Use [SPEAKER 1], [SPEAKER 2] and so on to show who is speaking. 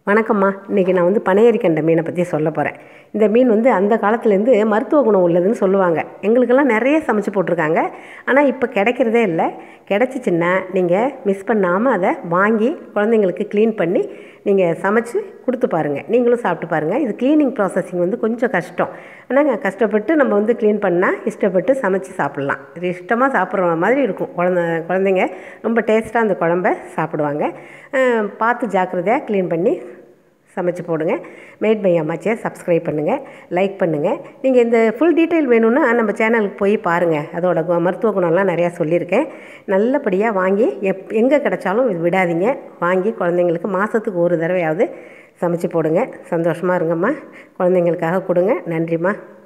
[SPEAKER 1] வணக்கம்மா இன்றைக்கி நான் வந்து பனையரிக்கண்டை மீனை பற்றி சொல்ல போகிறேன் இந்த மீன் வந்து அந்த காலத்துலேருந்து மருத்துவ குணம் உள்ளதுன்னு சொல்லுவாங்க எங்களுக்கெல்லாம் நிறைய சமைச்சு போட்டிருக்காங்க ஆனால் இப்போ கிடைக்கிறதே இல்லை கிடச்சிச்சின்னா நீங்கள் மிஸ் பண்ணாமல் அதை வாங்கி குழந்தைங்களுக்கு க்ளீன் பண்ணி நீங்கள் சமைச்சு கொடுத்து பாருங்கள் நீங்களும் சாப்பிட்டு பாருங்கள் இது க்ளீனிங் ப்ராசஸிங் வந்து கொஞ்சம் கஷ்டம் ஆனால் கஷ்டப்பட்டு நம்ம வந்து க்ளீன் பண்ணால் இஷ்டப்பட்டு சமைச்சு சாப்பிட்லாம் இது இஷ்டமாக சாப்பிட்ற மாதிரி இருக்கும் குழந்த குழந்தைங்க ரொம்ப டேஸ்ட்டாக அந்த குழம்ப சாப்பிடுவாங்க அஹ் பார்த்து ஜாக்கிரதையாக க்ளீன் பண்ணி சமைச்சு போடுங்க மேட் பை அம்மாச்சியை சப்ஸ்கிரைப் பண்ணுங்கள் லைக் பண்ணுங்கள் நீங்கள் இந்த ஃபுல் டீட்டெயில் வேணும்னா நம்ம சேனலுக்கு போய் பாருங்கள் அதோட கு- மருத்துவ குணம்லாம் நிறையா சொல்லியிருக்கேன் நல்லபடியாக வாங்கி எப் எங்கே கிடைச்சாலும் இது விடாதீங்க வாங்கி குழந்தைங்களுக்கு மாதத்துக்கு ஒரு தடவையாவது சமைச்சு போடுங்க சந்தோஷமாக இருங்கம்மா குழந்தைங்களுக்காக கொடுங்க நன்றிம்மா